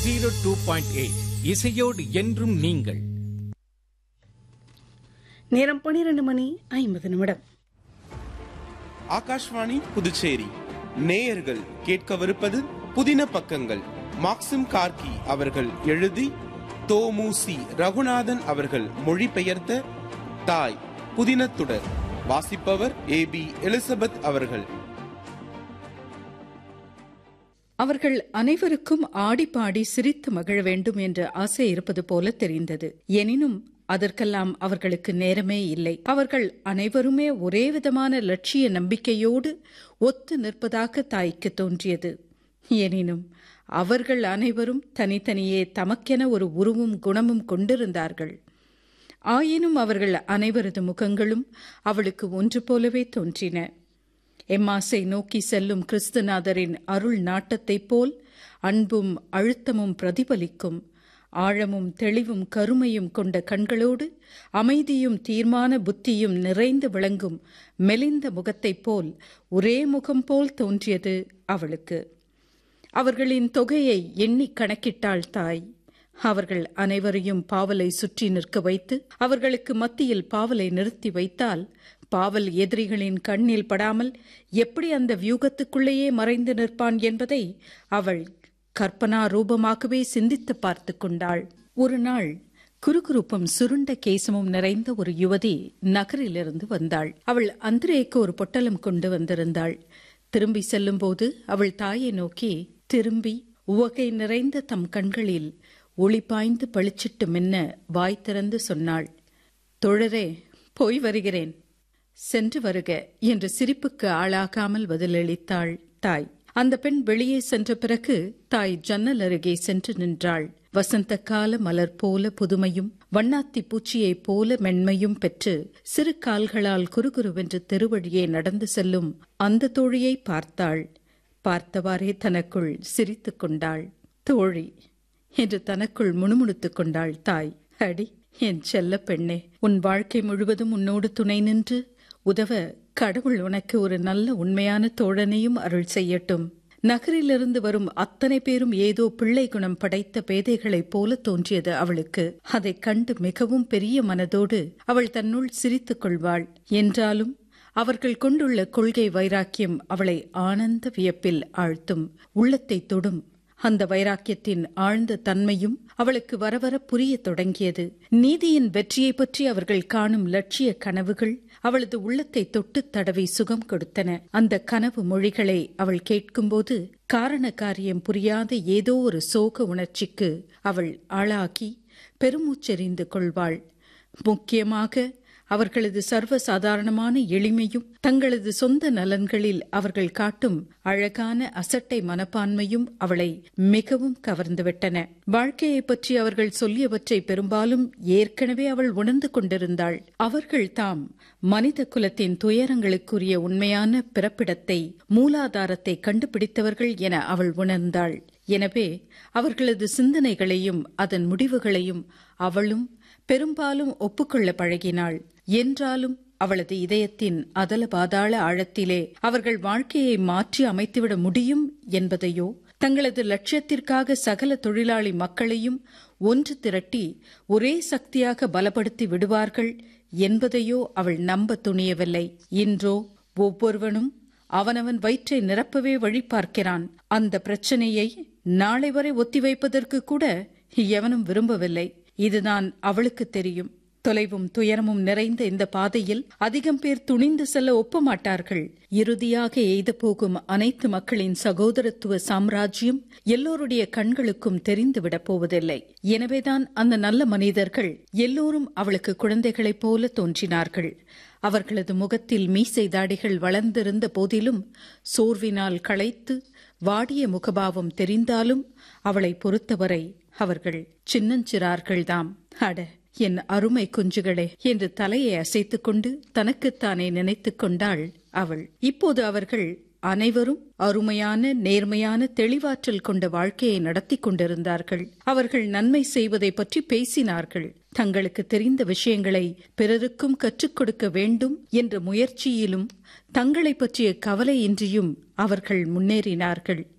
zero two point eight இசையோடு என்றும் நீங்கள் நேரம் பனிரெண்டு மணி ஐம்பது நிமிடம் ஆகாஷ்வாணி புதுச்சேரி நேயர்கள் கேட்கவிருப்பது புதின பக்கங்கள் மாக்சிம் கார்கி அவர்கள் எழுதி தோமுசி ரகுநாதன் அவர்கள் மொழிபெயர்த்த தாய் புதினத்துடர் வாசிப்பவர் ஏ பி எலிசபெத் அவர்கள் அவர்கள் அனைவருக்கும் ஆடிப்பாடி சிரித்து மகிழ வேண்டும் என்ற ஆசை இருப்பது போல தெரிந்தது எனினும் அதற்கெல்லாம் அவர்களுக்கு நேரமே இல்லை அவர்கள் அனைவருமே ஒரே விதமான லட்சிய நம்பிக்கையோடு ஒத்து நிற்பதாக தாய்க்கு தோன்றியது எனினும் அவர்கள் அனைவரும் தனித்தனியே தமக்கென ஒரு உருவும் குணமும் கொண்டிருந்தார்கள் ஆயினும் அவர்கள் அனைவரது முகங்களும் அவளுக்கு ஒன்று போலவே தோன்றின எம்மாசை நோக்கி செல்லும் கிறிஸ்துநாதரின் அருள் நாட்டத்தைப் போல் அன்பும் அழுத்தமும் பிரதிபலிக்கும் ஆழமும் தெளிவும் கருமையும் கொண்ட கண்களோடு அமைதியும் தீர்மான புத்தியும் நிறைந்து விளங்கும் மெலிந்த முகத்தைப் போல் ஒரே முகம் போல் தோன்றியது அவளுக்கு அவர்களின் தொகையை எண்ணி கணக்கிட்டாள் தாய் அவர்கள் அனைவரையும் பாவலை சுற்றி நிற்க வைத்து அவர்களுக்கு மத்தியில் பாவலை நிறுத்தி வைத்தால் பாவல் எதிரிகளின் கண்ணில் படாமல் எப்படி அந்த வியூகத்துக்குள்ளேயே மறைந்து நிற்பான் என்பதை அவள் கற்பனா ரூபமாகவே சிந்தித்து பார்த்து கொண்டாள் ஒரு நாள் குறுகுறுப்பும் சுருண்ட கேசமும் நிறைந்த ஒரு யுவதி நகரிலிருந்து வந்தாள் அவள் அந்திரேக்கு ஒரு பொட்டலம் கொண்டு வந்திருந்தாள் திரும்பி செல்லும்போது அவள் தாயை நோக்கி திரும்பி உவகை நிறைந்த தம் கண்களில் ஒளி பாய்ந்து பளிச்சிட்டு மின்ன வாய் திறந்து சொன்னாள் தோழரே போய் வருகிறேன் சென்று வருக என்று சிரிப்புக்கு ஆளாகாமல் பதிலளித்தாள் தாய் அந்த பெண் வெளியே சென்ற பிறகு தாய் ஜன்னல் அருகே சென்று நின்றாள் வசந்த கால மலர் போல புதுமையும் வண்ணாத்தி பூச்சியைப் போல மென்மையும் பெற்று சிறு கால்களால் குறுகுருவென்று தெருவழியே நடந்து செல்லும் அந்த தோழியை பார்த்தாள் பார்த்தவாறே தனக்குள் சிரித்துக் கொண்டாள் தோழி என்று தனக்குள் முணுமுணுத்துக் கொண்டாள் தாய் அடி என் செல்ல பெண்ணே உன் வாழ்க்கை முழுவதும் உன்னோடு துணை நின்று உதவ கடவுள் உனக்கு ஒரு நல்ல உண்மையான தோழனையும் அருள் செய்யட்டும் நகரிலிருந்து வரும் அத்தனை பேரும் ஏதோ பிள்ளை குணம் படைத்த பேதைகளைப் போல தோன்றியது அவளுக்கு அதைக் கண்டு மிகவும் பெரிய மனதோடு அவள் தன்னுள் சிரித்துக் கொள்வாள் என்றாலும் அவர்கள் கொண்டுள்ள கொள்கை வைராக்கியம் அவளை ஆனந்த வியப்பில் ஆழ்த்தும் உள்ளத்தை தொடும் அந்த வைராக்கியத்தின் ஆழ்ந்த தன்மையும் அவளுக்கு வரவர புரியத் தொடங்கியது நீதியின் வெற்றியை பற்றி அவர்கள் காணும் லட்சிய கனவுகள் அவளது உள்ளத்தை தொட்டு தடவி சுகம் கொடுத்தன அந்த கனவு மொழிகளை அவள் கேட்கும்போது காரண காரியம் புரியாத ஏதோ ஒரு சோக உணர்ச்சிக்கு அவள் ஆளாகி பெருமூச்செறிந்து கொள்வாள் முக்கியமாக அவர்களது சர்வ சாதாரணமான எளிமையும் தங்களது சொந்த நலன்களில் அவர்கள் காட்டும் அழகான அசட்டை மனப்பான்மையும் அவளை மிகவும் கவர்ந்துவிட்டன வாழ்க்கையை பற்றி அவர்கள் சொல்லியவற்றை பெரும்பாலும் ஏற்கனவே அவள் உணர்ந்து கொண்டிருந்தாள் அவர்கள் தாம் மனித குலத்தின் துயரங்களுக்குரிய உண்மையான பிறப்பிடத்தை மூலாதாரத்தை கண்டுபிடித்தவர்கள் என அவள் உணர்ந்தாள் எனவே அவர்களது சிந்தனைகளையும் அதன் முடிவுகளையும் அவளும் பெரும்பாலும் ஒப்புக்கொள்ள பழகினாள் என்றாலும் அவளது இதயத்தின் அதல பாதாள ஆழத்திலே அவர்கள் வாழ்க்கையை மாற்றி அமைத்துவிட முடியும் என்பதையோ தங்களது லட்சியத்திற்காக சகல தொழிலாளி மக்களையும் ஒன்று திரட்டி ஒரே சக்தியாக பலப்படுத்தி விடுவார்கள் என்பதையோ அவள் நம்ப துணியவில்லை இன்றோ ஒவ்வொருவனும் அவனவன் வயிற்றை நிரப்பவே வழி பார்க்கிறான் அந்த பிரச்சனையை நாளை வரை ஒத்திவைப்பதற்கு கூட எவனும் விரும்பவில்லை இதுதான் அவளுக்கு தெரியும் தொலைவும் துயரமும் நிறைந்த இந்த பாதையில் அதிகம் பேர் துணிந்து செல்ல ஒப்பமாட்டார்கள் இறுதியாக எய்து போகும் அனைத்து மக்களின் சகோதரத்துவ சாம்ராஜ்யம் எல்லோருடைய கண்களுக்கும் தெரிந்துவிடப் போவதில்லை எனவேதான் அந்த நல்ல மனிதர்கள் எல்லோரும் அவளுக்கு குழந்தைகளைப் போல தோன்றினார்கள் அவர்களது முகத்தில் மீசை தாடிகள் வளர்ந்திருந்த போதிலும் சோர்வினால் களைத்து வாடிய முகபாவம் தெரிந்தாலும் அவளை பொறுத்தவரை அவர்கள் சின்னஞ்சிறார்கள்தாம் அட என் அருமை குஞ்சுகளே என்று தலையை அசைத்துக் கொண்டு தனக்குத்தானே நினைத்துக் கொண்டாள் அவள் இப்போது அவர்கள் அனைவரும் அருமையான நேர்மையான தெளிவாற்றல் கொண்ட வாழ்க்கையை நடத்தி கொண்டிருந்தார்கள் அவர்கள் நன்மை செய்வதை பற்றி பேசினார்கள் தங்களுக்கு தெரிந்த விஷயங்களை பிறருக்கும் கற்றுக் கொடுக்க வேண்டும் என்ற முயற்சியிலும் தங்களை பற்றிய கவலையின்றியும் அவர்கள் முன்னேறினார்கள்